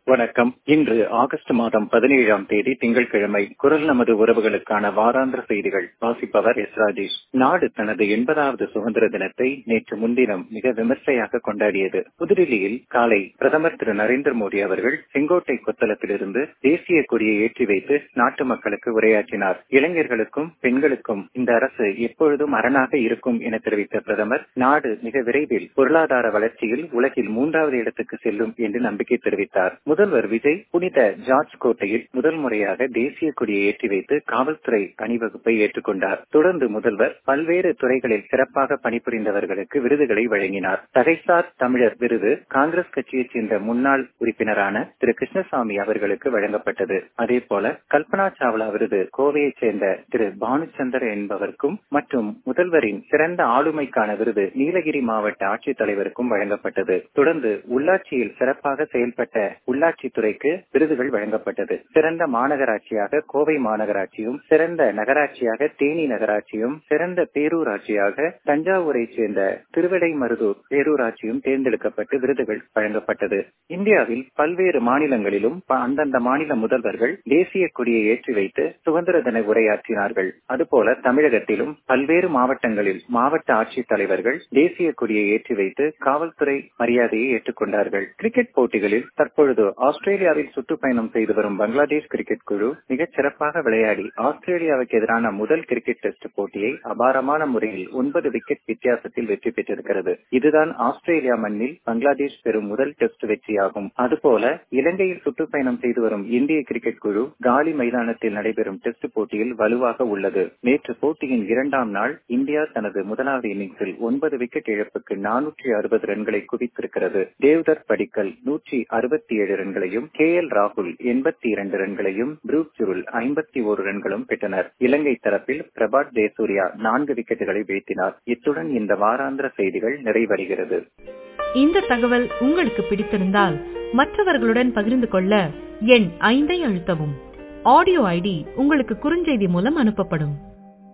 வணக்கம் இன்று ஆகஸ்ட் மாதம் பதினேழாம் தேதி திங்கட்கிழமை குரல் நமது உறவுகளுக்கான வாராந்திர செய்திகள் வாசிப்பவர் எஸ் ராஜேஷ் நாடு தனது எண்பதாவது சுதந்திர தினத்தை நேற்று முன்தினம் மிக விமர்சையாக கொண்டாடியது புதுடில்லியில் காலை பிரதமர் திரு நரேந்திர மோடி அவர்கள் செங்கோட்டை கொத்தளத்திலிருந்து தேசிய கொடியை ஏற்றி வைத்து நாட்டு மக்களுக்கு உரையாற்றினார் இளைஞர்களுக்கும் பெண்களுக்கும் இந்த அரசு எப்பொழுதும் அரணாக இருக்கும் என தெரிவித்த பிரதமர் நாடு மிக விரைவில் பொருளாதார வளர்ச்சியில் உலகில் மூன்றாவது இடத்துக்கு செல்லும் என்று நம்பிக்கை தெரிவித்தார் முதல்வர் விஜய் புனித ஜார்ஜ் கோட்டையில் முதல் முறையாக தேசிய கொடியை ஏற்றி வைத்து காவல்துறை அணிவகுப்பை ஏற்றுக்கொண்டார் தொடர்ந்து முதல்வர் பல்வேறு துறைகளில் சிறப்பாக பணிபுரிந்தவர்களுக்கு விருதுகளை வழங்கினார் தகைசார் தமிழர் விருது காங்கிரஸ் கட்சியைச் சேர்ந்த முன்னாள் உறுப்பினரான திரு கிருஷ்ணசாமி அவர்களுக்கு வழங்கப்பட்டது அதே போல கல்பனா சாவ்லா விருது கோவையைச் சேர்ந்த திரு பானுச்சந்தர் என்பவருக்கும் மற்றும் முதல்வரின் சிறந்த ஆளுமைக்கான விருது நீலகிரி மாவட்ட ஆட்சித்தலைவருக்கும் வழங்கப்பட்டது தொடர்ந்து உள்ளாட்சியில் சிறப்பாக செயல்பட்ட உள்ளாட்சித்துறைக்கு விருதுகள் வழங்கப்பட்டது சிறந்த மாநகராட்சியாக கோவை மாநகராட்சியும் சிறந்த நகராட்சியாக தேனி நகராட்சியும் சிறந்த பேரூராட்சியாக தஞ்சாவூரை சேர்ந்த திருவிடைமருதூர் பேரூராட்சியும் தேர்ந்தெடுக்கப்பட்டு விருதுகள் வழங்கப்பட்டது இந்தியாவில் பல்வேறு மாநிலங்களிலும் அந்தந்த மாநில முதல்வர்கள் தேசிய கொடியை ஏற்றி வைத்து சுதந்திர தின உரையாற்றினார்கள் அதுபோல தமிழகத்திலும் பல்வேறு மாவட்டங்களில் மாவட்ட ஆட்சித் தலைவர்கள் தேசிய கொடியை ஏற்றி வைத்து காவல்துறை மரியாதையை ஏற்றுக்கொண்டார்கள் கிரிக்கெட் போட்டிகளில் தற்பொழுது ஆஸ்திரேலியாவில் சுற்றுப்பயணம் செய்து வரும் பங்களாதேஷ் கிரிக்கெட் குழு மிகச் சிறப்பாக விளையாடி ஆஸ்திரேலியாவுக்கு எதிரான முதல் கிரிக்கெட் டெஸ்ட் போட்டியை அபாரமான முறையில் ஒன்பது விக்கெட் வித்தியாசத்தில் வெற்றி பெற்றிருக்கிறது இதுதான் ஆஸ்திரேலியா மண்ணில் பங்களாதேஷ் பெறும் முதல் டெஸ்ட் வெற்றியாகும் அதுபோல இலங்கையில் சுற்றுப்பயணம் செய்து வரும் இந்திய கிரிக்கெட் குழு காலி மைதானத்தில் நடைபெறும் டெஸ்ட் போட்டியில் வலுவாக உள்ளது நேற்று போட்டியின் இரண்டாம் நாள் இந்தியா தனது முதலாவது இன்னிங்ஸில் ஒன்பது விக்கெட் இழப்புக்கு நானூற்றி அறுபது ரன்களை குவித்திருக்கிறது தேவ்தர் படிக்கல் நூற்றி அறுபத்தி ஏழு ரன்களையும் கே எல் ராகுல் எண்பத்தி இரண்டு ரன்களையும் ப்ரூக் சுருள் ஐம்பத்தி ஒரு ரன்களும் பெற்றனர் இலங்கை தரப்பில் பிரபாத் ஜெயசூர்யா நான்கு விக்கெட்டுகளை வீழ்த்தினார் இத்துடன் இந்த வாராந்திர செய்திகள் நிறைவடைகிறது இந்த தகவல் உங்களுக்கு பிடித்திருந்தால் மற்றவர்களுடன் பகிர்ந்து கொள்ள எண் ஐந்தை அழுத்தவும் ஆடியோ ஐடி உங்களுக்கு குறுஞ்செய்தி மூலம் அனுப்பப்படும்